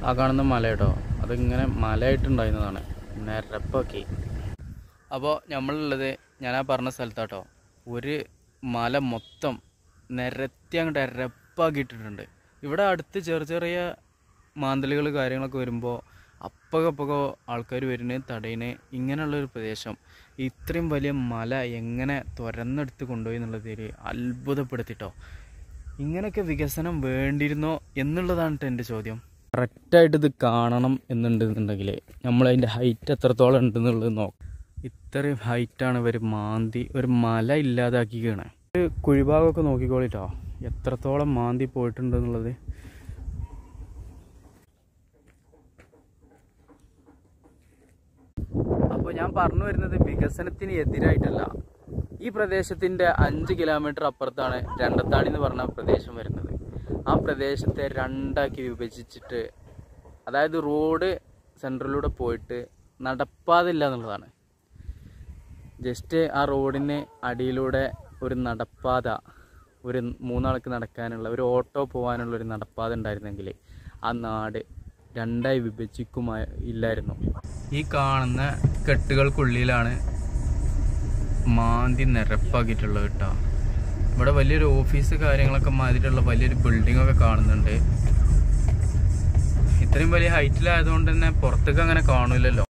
ആ കാണുന്ന മല കേട്ടോ അതിങ്ങനെ മലയായിട്ടുണ്ടായിരുന്നതാണ് നിരപ്പാക്കി അപ്പോൾ നമ്മളുള്ളത് ഞാൻ ആ പറഞ്ഞ സ്ഥലത്താട്ടോ ഒരു മല മൊത്തം നിരത്തി അങ്ങോട്ട് എരപ്പാക്കിയിട്ടിട്ടുണ്ട് ഇവിടെ അടുത്ത് ചെറിയ ചെറിയ മാന്തലുകൾ കാര്യങ്ങളൊക്കെ വരുമ്പോൾ അപ്പകപ്പകോ ആൾക്കാർ വരുന്നത് തടയിന് ഇങ്ങനെയുള്ളൊരു പ്രദേശം ഇത്രയും വലിയ മല എങ്ങനെ തുരന്നെടുത്ത് കൊണ്ടുപോയി എന്നുള്ളതിൽ അത്ഭുതപ്പെടുത്തിട്ടോ ഇങ്ങനെയൊക്കെ വികസനം വേണ്ടിയിരുന്നോ എന്നുള്ളതാണ് ട്ടോ എൻ്റെ ചോദ്യം കറക്റ്റായിട്ട് ഇത് കാണണം എന്നുണ്ടെന്നുണ്ടെങ്കിൽ നമ്മൾ അതിൻ്റെ ഹൈറ്റ് എത്രത്തോളം ഉണ്ടെന്നുള്ളത് നോക്കാം ഇത്രയും ഹൈറ്റാണ് ഇവർ മാന്തി ഒരു മല ഇല്ലാതാക്കിയാണ് ഒരു കുഴിഭാഗമൊക്കെ നോക്കിക്കോളിട്ടോ എത്രത്തോളം മാന്തി പോയിട്ടുണ്ടെന്നുള്ളത് അപ്പോൾ ഞാൻ പറഞ്ഞു വരുന്നത് വികസനത്തിന് എതിരായിട്ടല്ല ഈ പ്രദേശത്തിൻ്റെ അഞ്ച് കിലോമീറ്റർ അപ്പുറത്താണ് രണ്ടത്താണി എന്ന് പറഞ്ഞ പ്രദേശം വരുന്നത് ആ പ്രദേശത്തെ രണ്ടാക്കി വിഭജിച്ചിട്ട് അതായത് റോഡ് സെൻട്രലിലൂടെ പോയിട്ട് നടപ്പാതില്ല എന്നുള്ളതാണ് ജസ്റ്റ് ആ റോഡിന് അടിയിലൂടെ ഒരു നടപ്പാത ഒരു മൂന്നാൾക്ക് നടക്കാനുള്ള ഒരു ഓട്ടോ പോകാനുള്ള ഒരു നടപ്പാത ഉണ്ടായിരുന്നെങ്കിൽ ആ നാട് രണ്ടായി വിഭജിക്കുമായി ഇല്ലായിരുന്നു ഈ കാണുന്ന കെട്ടുകൾക്കുള്ളിലാണ് മാന്തി നിരപ്പാക്കിയിട്ടുള്ളത് കേട്ടോ ഇവിടെ വലിയൊരു ഓഫീസ് കാര്യങ്ങളൊക്കെ മാതിരിയുള്ള വലിയൊരു ബിൽഡിംഗ് ഒക്കെ കാണുന്നുണ്ട് ഇത്രയും വലിയ ഹൈറ്റിലായതുകൊണ്ട് തന്നെ പുറത്തേക്ക് അങ്ങനെ കാണില്ലല്ലോ